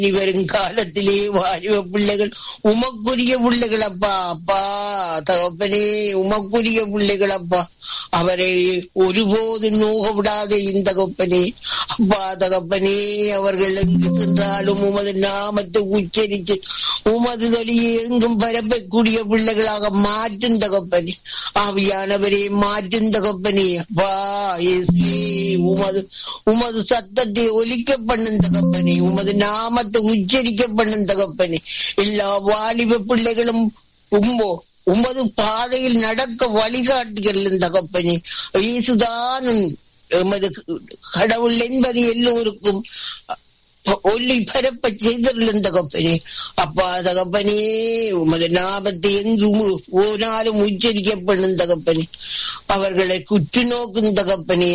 இனி வரும் காலத்திலே வாலிப பிள்ளைகள் உமக்குரிய பிள்ளைகள் அப்பா அப்பா தகப்பனே உமக்குரிய பிள்ளைகள் அப்பா அவரை ஒருபோது நோக விடாத இந்த தகப்பனே அப்பா தகப்பனே அவர்கள் எங்கு சென்றாலும் உமது நாமத்தை உச்சரித்து உமது தொழியை எங்கும் பரப்பக்கூடிய பிள்ளைகளாக மாற்றும் தகப்பனே ஆவியானவரே மாற்றும் தகப்பனே அப்பா இயேசுவே, உமது உமது சத்தத்தை ஒலிக்க பண்ணும் தகப்பனே உமது நாமத்தை உச்சரிக்க பண்ணும் தகப்பனே எல்லா வாலிப பிள்ளைகளும் உம்மோ உமது பாதையில் நடக்க வழிகாட்டுகிறேன் தகப்பனே இயேசுதான் எமது கடவுள் என்பது எல்லோருக்கும் ஒல்லி பரப்ப செய்திருந்த தகப்பனே அப்பா தகப்பனே உமது நாமத்தை எங்கும் ஓனாலும் உச்சரிக்கப்படும் தகப்பனே அவர்களை குற்று நோக்கும் தகப்பனே